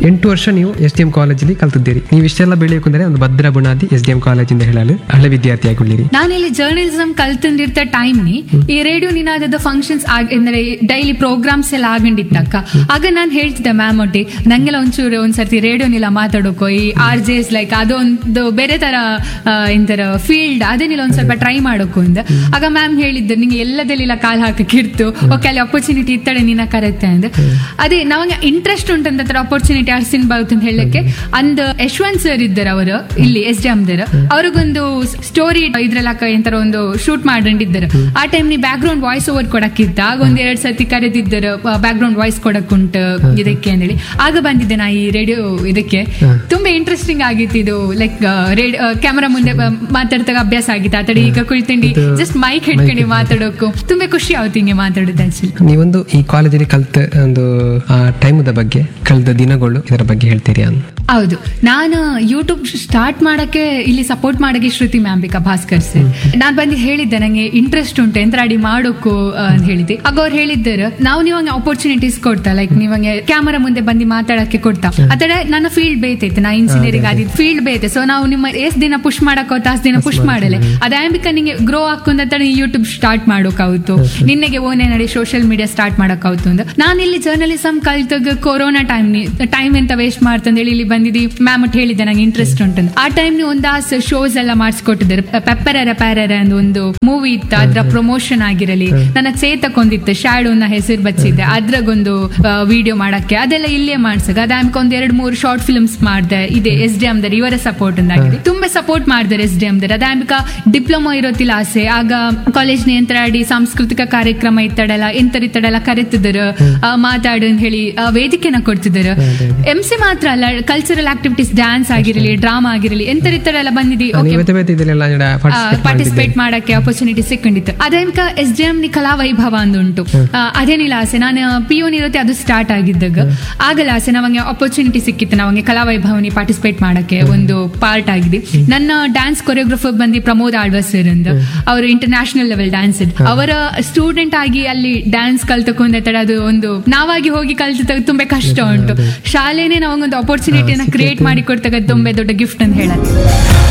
ಎಂಟು ವರ್ಷ ನೀವು ಎಸ್ ಡಿ ಎಂ ಕಾಲೇಜಲ್ಲಿ ಕಲ್ತಿದ್ದೀರಿ ನೀವು ಇಷ್ಟೆಲ್ಲ ಬೆಳೆಯಬೇಕಂದ್ರೆ ಒಂದು ಭದ್ರ ಬುನಾದಿ ಎಸ್ ಡಿ ಎಂ ಕಾಲೇಜಿಂದ ಹೇಳಲು ಹಳೆ ವಿದ್ಯಾರ್ಥಿಯಾಗಿದ್ದೀರಿ ನಾನಿಲ್ಲಿ ಜರ್ನಲಿಸಂ ಕಲ್ತಂದಿರ್ತ ಟೈಮ್ ನಿ ಈ ರೇಡಿಯೋ ನಿನಾದದ ಫಂಕ್ಷನ್ಸ್ ಅಂದ್ರೆ ಡೈಲಿ ಪ್ರೋಗ್ರಾಮ್ಸ್ ಎಲ್ಲ ಆಗಂಡಿತ್ತಕ್ಕ ಆಗ ನಾನು ಹೇಳ್ತಿದ್ದೆ ಮ್ಯಾಮ್ ಒಟ್ಟಿ ನಂಗೆಲ್ಲ ಒಂಚೂರು ಒಂದ್ಸರ್ತಿ ರೇಡಿಯೋ ನಿಲ್ಲ ಮಾತಾಡೋಕೋ ಈ ಆರ್ ಜೆ ಎಸ್ ಲೈಕ್ ಅದೊಂದು ಬೇರೆ ತರ ಆ, ಇಂತರ ಫೀಲ್ಡ್ ಅದೇನಿಲ್ಲ ಒಂದ್ ಸ್ವಲ್ಪ ಟ್ರೈ ಮಾಡೋಕು ಅಂದ ಆಗ ಮ್ಯಾಮ್ ಹೇಳಿದ್ದು ನಿಂಗೆ ಎಲ್ಲದಲ್ಲಿಲ್ಲ ಕಾಲ್ ಹಾಕಕ್ಕೆ ಇರ್ತು ಓಕೆ ಅಲ್ಲಿ ಅಪರ್ಚುನಿಟಿ ಇತ್ತಡೆ ನಿನ್ನ ಕರೆತ್ತೆ ಅಂದ ಅದೇ ನಮಗೆ ಇಂಟ್ರೆಸ್ಟ್ ಉಂಟಂತ ಅಪರ್ಚುನಿಟಿ ಅರ್ಸಿನ್ ಬಾವುತ್ ಅಂತ ಹೇಳಕ್ಕೆ ಅಂದ್ ಯಶವಂತ್ ಸರ್ ಇದ್ದಾರೆ ಅವರು ಇಲ್ಲಿ ಎಸ್ ಡಿ ಎಮ್ದರ ಅವ್ರಿಗೊಂದು ಸ್ಟೋರಿ ಇದ್ರಲ್ಲ ಎಂತರ ಒಂದು ಶೂಟ್ ಮಾಡಿದ್ದಾರೆ ಆ ಟೈಮ್ ನೀ ಬ್ಯಾಕ್ ಗ್ರೌಂಡ್ ವಾಯ್ಸ್ ಓವರ್ ಕೊಡಕ್ಕಿತ್ತ ಆಗ ಒಂದ್ ಎರಡ್ ಸರ್ತಿ ಕರೆದಿದ್ದರು ಬ್ಯಾಕ್ ಗ್ರೌಂಡ್ ವಾಯ್ಸ್ ಕೊಡಕ್ಕುಂಟು ಇದಕ್ಕೆ ಅಂತೇಳಿ ಆಗ ಬಂದಿದ್ದೆ ನಾ ಈ ರೇಡಿಯೋ ಇದಕ್ಕೆ ತುಂಬಾ ಇಂಟ್ರೆಸ್ಟಿಂಗ್ ಆಗಿತ್ತು ಇದು ಲೈಕ್ ರೇಡಿಯೋ ಕ್ಯಾಮರಾ ಮುಂದೆ ಬ- ಮಾತಾಡ್ದಾಗ ಅಭ್ಯಾಸ ಆಗಿತ್ತು ಆ ತಡೆ ಈಗ ಕುಳಿತಂಡಿ ಜಸ್ಟ್ ಮೈಕ್ ಹಿಡ್ಕೊಂಡು ಮಾತಾಡೋಕು ತುಂಬಾ ಖುಷಿ ಆಗುತ್ತೆ ಹಿಂಗೆ ಮಾತಾಡೋದು ಆಕ್ಚುಲಿ ನೀವೊಂದು ಈ ಕಾಲೇಜಲ್ಲಿ ಕಲ್ತ ಒಂದು ಆ ಟೈಮದ ಬಗ್ಗೆ ಕಳೆದ ದಿನಗಳು ಇದರ ಬಗ್ಗೆ ಹೇಳ್ತೀರಿ ಅಂತ ಹೌದು ನಾನು ಯೂಟ್ಯೂಬ್ ಸ್ಟಾರ್ಟ್ ಮಾಡಕ್ಕೆ ಇಲ್ಲಿ ಸಪೋರ್ಟ್ ಮಾಡಕ್ಕೆ ಶ್ರುತಿ ಮ್ಯಾಂಬಿಕಾ ಭಾಸ್ಕರ್ ಸರ್ ನಾನ್ ಬಂದು ಹೇಳಿದ್ದೆ ನಂಗೆ ಇಂಟ್ರೆಸ್ಟ್ ಉಂಟು ಎಂತ್ರಾಡಿ ಮಾಡೋಕು ಆ, ಅಂತ ಹೇಳಿದ್ದೆ ಆಗ ಅವ್ರು ಹೇಳಿದ್ದಾರೆ ನಾವು ನೀವಂಗೆ ಅಪರ್ಚುನಿಟೀಸ್ ಕೊಡ್ತಾ ಲೈಕ್ ನೀವಂಗೆ ಕ್ಯಾಮರಾ ಮುಂದೆ ಬಂದು ಮಾತಾಡಕ್ಕೆ ಕೊಡ್ತಾ ಆತರ ನನ್ನ ಫೀಲ್ಡ್ ಬೇತೈತೆ ನಾ ಇಂಜಿನಿಯರಿಂಗ್ ಆದಿದ್ ಫೀಲ್ಡ್ ಬೇತೆ ಸೊ ನಾವು ನಿಮ್ಮ ಎಷ್ಟ್ ದಿನ ಪುಷ್ ಮಾಡಕ್ ಅಷ್ಟು ದಿನ ಪುಷ್ ಮಾಡಲೆ ಅದಾಂಬಿಕ ನಿಂಗೆ ಗ್ರೋ ಹಾಕೊಂಡ ಯೂಟ್ಯೂಬ್ ಸ್ಟಾರ್ಟ್ ಮಾಡೋಕಾവുತ್ತು ನಿನ್ನೆಗೆ ಓನೇ ನಡಿ ಸೋಷಿಯಲ್ ಮೀಡಿಯಾ ಸ್ಟಾರ್ಟ್ ಮಾಡೋಕಾവുತ್ತು ಅಂತ ನಾನು ಇಲ್ಲಿ ಜರ್ನಲಿಸಂ ಕಲ್ತಾಗ ಕೊರೋನಾ ಟೈಮ್ ಟೈಮ್ ಎಂತ ವೇಸ್ಟ್ ಮಾಡ್ತಂದೇಳಿ ಇಲ್ಲಿ ಬಂದಿದ್ದಿ ಮ್ಯಾಮ್ ಒಟ್ಟು ಹೇಳಿದ್ದೆ ನಂಗೆ ಇಂಟ್ರೆಸ್ಟ್ ಉಂಟಂತ ಆ ಟೈಮ್ ಒಂದಾಸ್ ಶೋಸ್ ಎಲ್ಲ ಮಾಡಿಸ್ಕೊಟ್ಟಿದ್ದಾರೆ ಪೆಪ್ಪರರ ಪ್ಯಾರರ ಅಂತ ಒಂದು ಮೂವಿ ಇತ್ತು ಅದ್ರ ಪ್ರಮೋಷನ್ ಆಗಿರಲಿ ನನ್ನ ಚೇತಕ್ಕೊಂದಿತ್ತು ಶ್ಯಾಡೋನ ಹೆಸರು ಬಚ್ಚಿದ್ದೆ ಅದ್ರಾಗೊಂದು ವಿಡಿಯೋ ಮಾಡಕ್ಕೆ ಅದೆಲ್ಲ ಇಲ್ಲೇ ಮಾಡ್ಸಕ್ ಅದಾಮ್ಕ ಒಂದ್ ಎರಡ್ ಮೂರು ಶಾರ್ಟ್ ಫಿಲ್ಮ್ಸ್ ಮಾಡ್ದೆ ಇದೆ ಎಸ್ ಡಿ ಎಮ್ದರ್ ಇವರ ಸಪೋರ್ಟ್ ಆಗಿದೆ ತುಂಬಾ ಸಪೋರ್ಟ್ ಮಾಡಿದ್ದಾರೆ ಎಸ್ ಡಿ ಎಮ್ದರ್ ಅದಾಮ್ಕ ಡಿಪ್ಲೊಮಾ ಇರೋತಿಲ್ಲ ಆಸೆ ಆಗ ಕಾಲೇಜ್ ಎಂತರಾಡಿ ಸಾಂಸ್ಕೃತಿಕ ಕಾರ್ಯಕ್ರಮ ಇತ್ತಡಲ್ಲ ಎಂತರ ಇತ್ತಡಲ್ಲ ಕರೆತಿದ್ರು ಮಾತಾಡು ಅಂತ ಹೇಳಿ ಆ, ವೇದಿಕೆನ ಕೊಡ್ತಿದ್ರು ಎಂ ಸಿ ಮಾತ್ರ ಅಲ್ಲ ಕಲ್ಚರಲ್ ಆಕ್ಟಿವಿಟೀಸ್ ಡ್ಯಾನ್ಸ್ ಆಗಿರಲಿ ಡ್ರಾಮಾ ಆಗಿರಲಿ ಎಂತರ ಇತ್ತಡೆಲ್ಲ ಬಂದಿದ್ದಿ ಓಕೆ ನೀವತ್ತೆ ಬೇತೆ ಇದೆಲ್ಲ ಪಾರ್ಟಿಸಿಪೇಟ್ ಪಾರ್ಟಿಸಿಪೇಟ್ ಮಾಡಕ್ಕೆ ಅಪರ್ಚುನಿಟಿ ಸಿಕ್ಕೊಂಡಿತ್ತು ಅದೇನ್ಕ ಎಸ್ ಡಿ ಎಂ ನಿ ಕಲಾ ವೈಭವ ಅಂದುಂಟು ಆ, ಅದೇನಿಲ್ಲ ಆಸೆ ನಾನು ಪಿ ಯು ಇರುತ್ತೆ ಅದು ಸ್ಟಾರ್ಟ್ ಆಗಿದ್ದಾಗ ಆಗಲ್ಲ ಆಸೆ ನಮಗೆ ಅಪರ್ಚುನಿಟಿ ಸಿಕ್ಕಿತ್ತು ನಮಗೆ ಕಲಾ ವೈಭವನಿ ಪಾರ್ಟಿಸಿಪೇಟ್ ಮಾಡಕ್ಕೆ ಒಂದು ಪಾರ್ಟ್ ಆಗಿದೆ ನನ್ನ ಡ್ಯಾನ್ಸ್ ಕೊರಿಯೋಗ್ರಫರ್ ಬಂದು ಪ್ರಮೋದ್ ಆಳ್ವ ಸರ್ ಅಂತ ಅವರು ಇಂಟರ್ನ್ಯಾಷನಲ್ ಲೆವೆಲ್ ಡ್ಯಾನ್ಸ್ ಅವರ ಸ್ಟೂಡೆಂಟ್ ಆಗಿ ಅಲ್ಲಿ ಡ್ಯಾನ್ಸ್ ಕಲ್ತಕೊಂಡ ತಡ ಅದು ಒಂದು ನಾವಾಗಿ ಹೋಗಿ ಕಲ್ತ ತುಂಬಾ ಕಷ್ಟ ಉಂಟು ಶಾಲೆನೇ ನಾವಂಗೊಂದು ಅಪರ್ಚುನಿಟಿಯನ್ನ ಕ್ರಿಯೇಟ್ ಮಾಡಿ ಕೊಡ್ತಾಗ ತುಂಬಾ ದೊಡ್ಡ ಗಿಫ್ಟ್ ಅಂತ ಹೇಳತ್ತೆ